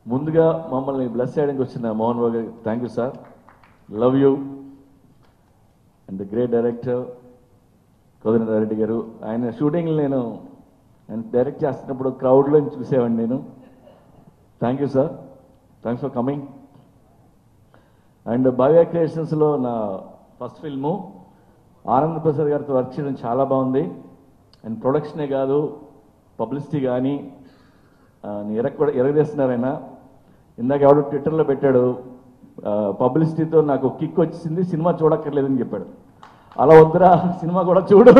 ముందుగా మమ్మల్ని బ్లెస్ చేయడానికి వచ్చిన మోహన్ బాబు గారికి thank you sir love you and the great director Kodanda Reddy garu ఆయన షూటింగ్ నేను ఆయన డైరెక్ట్ చేస్తున్నప్పుడు క్రౌడ్లో చూసేవాడిని నేను thank you sir thanks for coming and Bhavya క్రియేషన్స్లో నా ఫస్ట్ ఫిల్ము ఆనంద్ ప్రసాద్ గారితో వర్క్ చేయడం చాలా బాగుంది అండ్ ప్రొడక్షనే కాదు పబ్లిసిటీ కానీ ఎరగ కూడా ఎరగదీస్తున్నారు ఆయన ఇందాక ఎవడో ట్విట్టర్లో పెట్టాడు పబ్లిసిటీతో నాకు కిక్ వచ్చింది సినిమా చూడక్కర్లేదని చెప్పాడు అలా వద్దురా సినిమా కూడా చూడు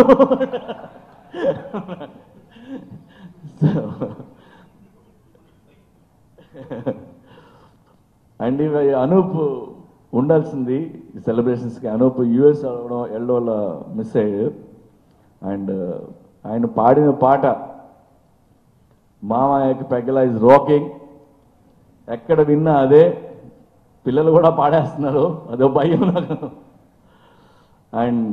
అండ్ ఇవి అనూప్ ఉండాల్సింది ఈ సెలబ్రేషన్స్కి అనూప్ యూఎస్ అవడం వెళ్ళడం వల్ల మిస్ అయ్యాడు అండ్ ఆయన పాడిన పాట మామయ్యకి పెగ్గల ఇస్ రాకింగ్ ఎక్కడ విన్నా అదే పిల్లలు కూడా పాడేస్తున్నారు అదో భయం నాకు అండ్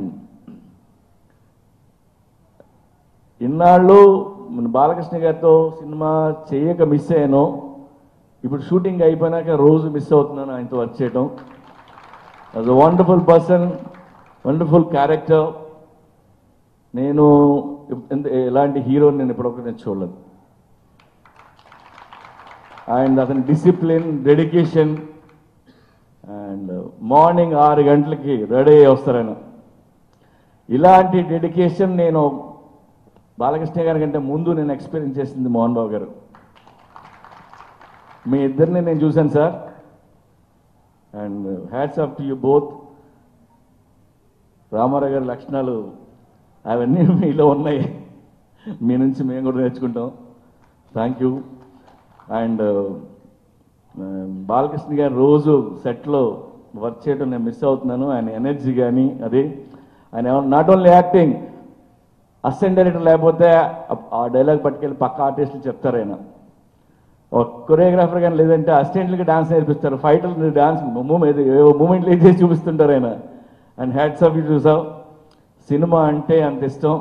ఇన్నాళ్ళు మన బాలకృష్ణ గారితో సినిమా చేయక మిస్ అయ్యాను ఇప్పుడు షూటింగ్ అయిపోయినాక రోజు మిస్ అవుతున్నాను ఆయనతో వర్క్ చేయటం as a wonderful person wonderful character నేను ఎంత- ఎలాంటి హీరోని నేను ఇప్పటివరకు నేను చూడలేదు అండ్ అతని డిసిప్లిన్ డెడికేషన్ అండ్ మార్నింగ్ ఆరు గంటలకి రెడీ అయ్యి వస్తారు ఆయన ఇలాంటి డెడికేషన్ నేను బాలకృష్ణ గారి కంటే ముందు నేను ఎక్స్పీరియన్స్ చేసింది మోహన్ బాబు గారు మీ ఇద్దరిని నేను చూశాను sir and hats off to you both Rama Rao గారి లక్షణాలు అవన్నీ మీలో ఉన్నాయి మీ నుంచి మేము కూడా నేర్చుకుంటాం థ్యాంక్ యూ అండ్ బాలకృష్ణ గారు రోజు సెట్లో వర్క్ చేయడం నేను మిస్ అవుతున్నాను ఆయన ఎనర్జీ కానీ అది ఆయన not only acting assistant director లేకపోతే ఆ- ఆ డైలాగ్ పట్టుకెళ్ళి పక్క ఆర్టిస్టులు చెప్తారు ఆయన ఒక కొరియోగ్రాఫర్ కానీ లేదంటే అసిస్టెంట్లకి డాన్స్ నేర్పిస్తారు ఫైటర్లు డాన్స్ మూమెంట్ మూమెంట్లు చేసి చూపిస్తుంటారు ఆయన అండ్ హ్యాట్స్ ఆఫ్ యూ చూసావు సినిమా అంటే అంత ఇష్టం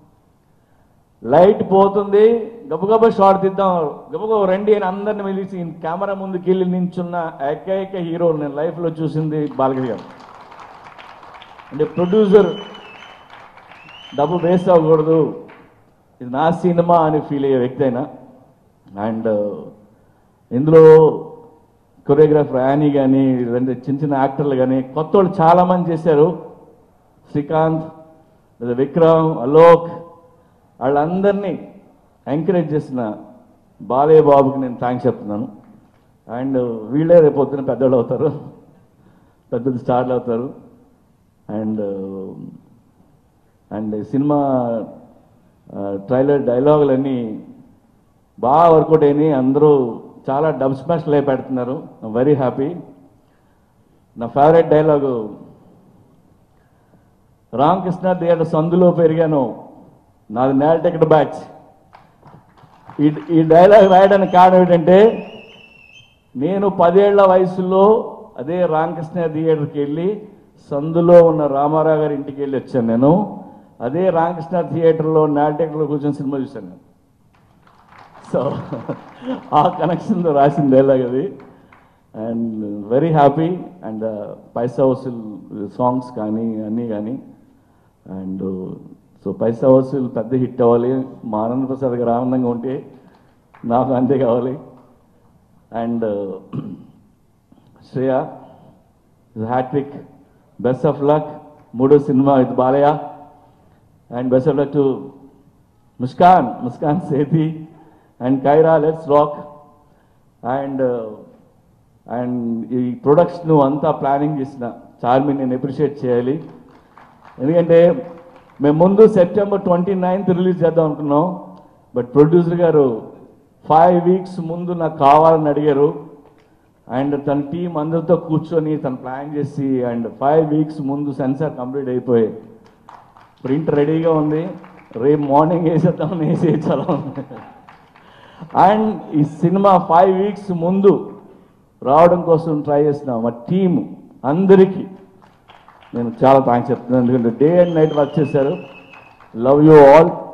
లైట్ పోతుంది గబగబ షార్ట్ తీద్దాం గబగబ రండి అని అందరిని పిలిచి కెమెరా ముందుకి వెళ్ళి నించున్న ఏకైక హీరో నేను లైఫ్లో చూసింది బాలకృష్ణ గారు అంటే ప్రొడ్యూసర్ డబ్బు వేస్ట్ అవ్వకూడదు ఇది నా సినిమా అని ఫీల్ అయ్యే వ్యక్తి అయినా అండ్ ఇందులో కొరియోగ్రాఫర్ యానీ కానీ లేదంటే చిన్న చిన్న యాక్టర్లు కానీ కొత్త వాళ్ళు చాలామంది చేశారు శ్రీకాంత్ లేదా విక్రమ్ అలోక్ వాళ్ళందరినీ ఎంకరేజ్ చేసిన బాలయ్య బాబుకి నేను థ్యాంక్స్ చెప్తున్నాను అండ్ వీళ్ళే రేపు పొద్దున పెద్దవాళ్ళు అవుతారు పెద్ద పెద్ద స్టార్లు అవుతారు అండ్ అండ్ సినిమా ట్రైలర్ డైలాగులన్నీ బాగా వర్కౌట్ అయినాయి అందరూ చాలా డబ్ స్మాష్ లే పెడుతున్నారు వెరీ హ్యాపీ నా ఫేవరెట్ డైలాగు రామకృష్ణ థియేటర్ సందులో పెరిగాను నాది నేల టికెట్ బ్యాచ్ ఈ ఈ డైలాగ్ రాయడానికి కారణం ఏంటంటే నేను పదేళ్ల వయసులో అదే రామకృష్ణ థియేటర్కి వెళ్ళి సందులో ఉన్న రామారావు గారి ఇంటికి వెళ్ళి వచ్చాను నేను అదే రామకృష్ణ థియేటర్లో నేల టికెట్లో కూర్చొని సినిమా చూశాను నేను సో ఆ కనెక్షన్తో రాసిన డైలాగ్ అది and very happy and Paisa Vasool songs కానీ అన్నీ కానీ అండ్ సో పైసా వసూల్ పెద్ద హిట్ అవ్వాలి మా ఆనంద ప్రసాద్ గారు ఆనందంగా ఉంటే నాకు అంతే కావాలి and Shreya hat trick best of luck మూడో సినిమా ఇది Balayya and best of luck to Muskan Muskan Sethi and Kaira let's rock and and ఈ ప్రొడక్ట్స్ అంతా ప్లానింగ్ చేసిన చార్మి నేను అప్రిషియేట్ చేయాలి ఎందుకంటే మేము ముందు సెప్టెంబర్ ట్వంటీ నైన్త్ రిలీజ్ చేద్దాం అనుకున్నాం బట్ ప్రొడ్యూసర్ గారు ఫైవ్ వీక్స్ ముందు నాకు కావాలని అడిగారు అండ్ తన టీం అందరితో కూర్చొని తను ప్లాన్ చేసి అండ్ ఫైవ్ వీక్స్ ముందు సెన్సార్ కంప్లీట్ అయిపోయి ప్రింట్ రెడీగా ఉంది రేపు మార్నింగ్ వేసేద్దామని వేసి చాలా ఉంది అండ్ ఈ సినిమా ఫైవ్ వీక్స్ ముందు రావడం కోసం ట్రై చేసిన మా టీం అందరికీ నేను చాలా థ్యాంక్స్ చెప్తున్నాను ఎందుకంటే డే అండ్ నైట్ వర్క్ చేశారు లవ్ యూ ఆల్